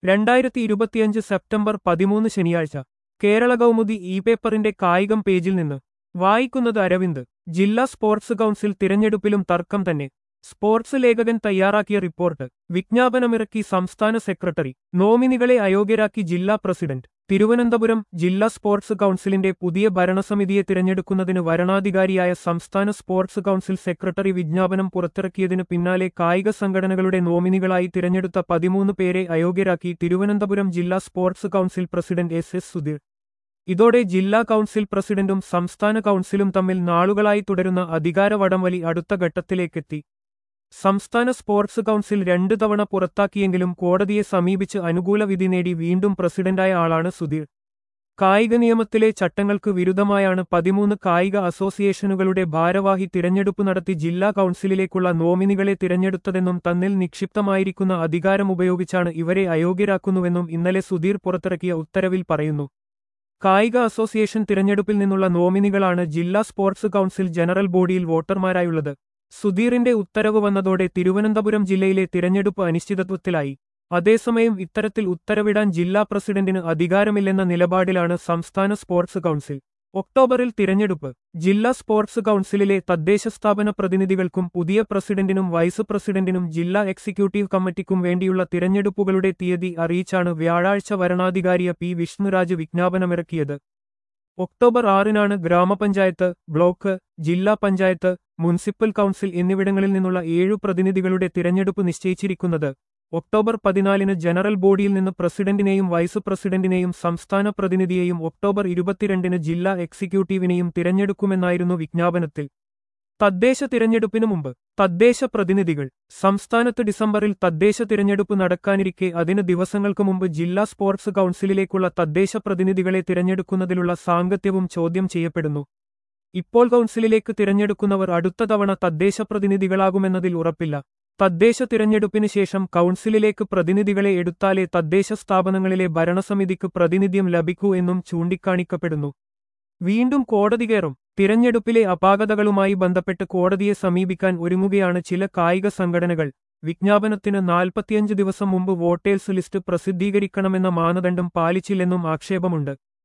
രണ്ടായിരത്തി ഇരുപത്തിയഞ്ച് സെപ്റ്റംബർ പതിമൂന്ന് ശനിയാഴ്ച കേരള കൗമുദി ഇ പേപ്പറിന്റെ കായികം പേജിൽ നിന്ന് വായിക്കുന്നത് അരവിന്ദ് ജില്ലാ സ്പോർട്സ് കൗൺസിൽ തിരഞ്ഞെടുപ്പിലും തർക്കം തന്നെ സ്പോർട്സ് ലേഖകൻ തയ്യാറാക്കിയ റിപ്പോർട്ട് വിജ്ഞാപനമിറക്കി സംസ്ഥാന സെക്രട്ടറി നോമിനികളെ അയോഗ്യരാക്കി ജില്ലാ പ്രസിഡന്റ് തിരുവനന്തപുരം ജില്ലാ സ്പോർട്സ് കൗൺസിലിന്റെ പുതിയ ഭരണസമിതിയെ തിരഞ്ഞെടുക്കുന്നതിന് വരണാധികാരിയായ സംസ്ഥാന സ്പോർട്സ് കൗൺസിൽ സെക്രട്ടറി വിജ്ഞാപനം പുറത്തിറക്കിയതിനു പിന്നാലെ കായിക സംഘടനകളുടെ നോമിനികളായി തിരഞ്ഞെടുത്ത പതിമൂന്ന് പേരെ അയോഗ്യരാക്കി തിരുവനന്തപുരം ജില്ലാ sports council president S S Sudheer ഇതോടെ ജില്ലാ കൗൺസിൽ പ്രസിഡന്റും സംസ്ഥാന കൗൺസിലും തമ്മിൽ നാളുകളായി തുടരുന്ന അധികാര വടംവലി അടുത്ത ഘട്ടത്തിലേക്കെത്തി സംസ്ഥാന സ്പോർട്സ് കൗൺസിൽ രണ്ടു തവണ പുറത്താക്കിയെങ്കിലും കോടതിയെ സമീപിച്ച് അനുകൂല വിധി നേടി വീണ്ടും പ്രസിഡന്റായ ആളാണ് സുധീർ കായിക നിയമത്തിലെ ചട്ടങ്ങൾക്ക് വിരുദ്ധമായാണ് പതിമൂന്ന് കായിക അസോസിയേഷനുകളുടെ ഭാരവാഹി തിരഞ്ഞെടുപ്പ് നടത്തി ജില്ലാ കൗൺസിലിലേക്കുള്ള നോമിനികളെ തിരഞ്ഞെടുത്തതെന്നും തന്നിൽ നിക്ഷിപ്തമായിരിക്കുന്ന അധികാരം ഉപയോഗിച്ചാണ് ഇവരെ അയോഗ്യരാക്കുന്നുവെന്നും ഇന്നലെ സുധീർ പുറത്തിറക്കിയ ഉത്തരവിൽ പറയുന്നു കായിക അസോസിയേഷൻ തിരഞ്ഞെടുപ്പിൽ നിന്നുള്ള നോമിനികളാണ് ജില്ലാ സ്പോർട്സ് കൗൺസിൽ ജനറൽ ബോഡിയിൽ വോട്ടർമാരായുള്ളത് സുധീറിന്റെ ഉത്തരവ് വന്നതോടെ തിരുവനന്തപുരം ജില്ലയിലെ തിരഞ്ഞെടുപ്പ് അനിശ്ചിതത്വത്തിലായി അതേസമയം ഇത്തരത്തിൽ ഉത്തരവിടാൻ ജില്ലാ പ്രസിഡന്റിന് അധികാരമില്ലെന്ന നിലപാടിലാണ് സംസ്ഥാന സ്പോർട്സ് കൗൺസിൽ ഒക്ടോബറിൽ തിരഞ്ഞെടുപ്പ് ജില്ലാ സ്പോർട്സ് കൗൺസിലിലെ തദ്ദേശ സ്ഥാപന പ്രതിനിധികൾക്കും പുതിയ പ്രസിഡന്റിനും വൈസ് പ്രസിഡന്റിനും ജില്ലാ എക്സിക്യൂട്ടീവ് കമ്മിറ്റിക്കും വേണ്ടിയുള്ള തിരഞ്ഞെടുപ്പുകളുടെ തീയതി അറിയിച്ചാണ് വ്യാഴാഴ്ച വരണാധികാരിയ പി വിഷ്ണുരാജ് വിജ്ഞാപനമിറക്കിയത് ഒക്ടോബർ ആറിനാണ് ഗ്രാമപഞ്ചായത്ത് ബ്ലോക്ക് ജില്ലാ പഞ്ചായത്ത് മുനിസിപ്പൽ കൗൺസിൽ എന്നിവിടങ്ങളിൽ നിന്നുള്ള ഏഴു പ്രതിനിധികളുടെ തിരഞ്ഞെടുപ്പ് നിശ്ചയിച്ചിരിക്കുന്നത് ഒക്ടോബർ പതിനാലിന് ജനറൽ ബോഡിയിൽ നിന്ന് പ്രസിഡന്റിനെയും വൈസ് പ്രസിഡന്റിനെയും സംസ്ഥാന പ്രതിനിധിയെയും ഒക്ടോബർ ഇരുപത്തിരണ്ടിന് ജില്ലാ എക്സിക്യൂട്ടീവിനെയും തിരഞ്ഞെടുക്കുമെന്നായിരുന്നു വിജ്ഞാപനത്തിൽ തദ്ദേശ തിരഞ്ഞെടുപ്പിനു മുമ്പ് തദ്ദേശ പ്രതിനിധികൾ സംസ്ഥാനത്ത് ഡിസംബറിൽ തദ്ദേശ തിരഞ്ഞെടുപ്പ് നടക്കാനിരിക്കെ അതിന് ദിവസങ്ങൾക്ക് മുമ്പ് ജില്ലാ സ്പോർട്സ് കൗൺസിലിലേക്കുള്ള തദ്ദേശ പ്രതിനിധികളെ തിരഞ്ഞെടുക്കുന്നതിലുള്ള സാങ്കത്യവും ചോദ്യം ചെയ്യപ്പെടുന്നു ഇപ്പോൾ കൗൺസിലിലേക്ക് തിരഞ്ഞെടുക്കുന്നവർ അടുത്ത തവണ തദ്ദേശ പ്രതിനിധികളാകുമെന്നതിൽ ഉറപ്പില്ല തദ്ദേശ തിരഞ്ഞെടുപ്പിന് ശേഷം കൗൺസിലിലേക്ക് പ്രതിനിധികളെ എടുത്താലേ തദ്ദേശ സ്ഥാപനങ്ങളിലെ ഭരണസമിതിക്ക് പ്രാതിനിധ്യം ലഭിക്കൂ എന്നും ചൂണ്ടിക്കാണിക്കപ്പെടുന്നു വീണ്ടും കോടതി കയറും തിരഞ്ഞെടുപ്പിലെ അപാകതകളുമായി ബന്ധപ്പെട്ട് കോടതിയെ സമീപിക്കാൻ ഒരുങ്ങുകയാണ് ചില കായിക സംഘടനകൾ വിജ്ഞാപനത്തിന് നാൽപ്പത്തിയഞ്ച് ദിവസം മുമ്പ് വോട്ടേഴ്സ് ലിസ്റ്റ് പ്രസിദ്ധീകരിക്കണമെന്ന മാനദണ്ഡം പാലിച്ചില്ലെന്നും ആക്ഷേപമുണ്ട്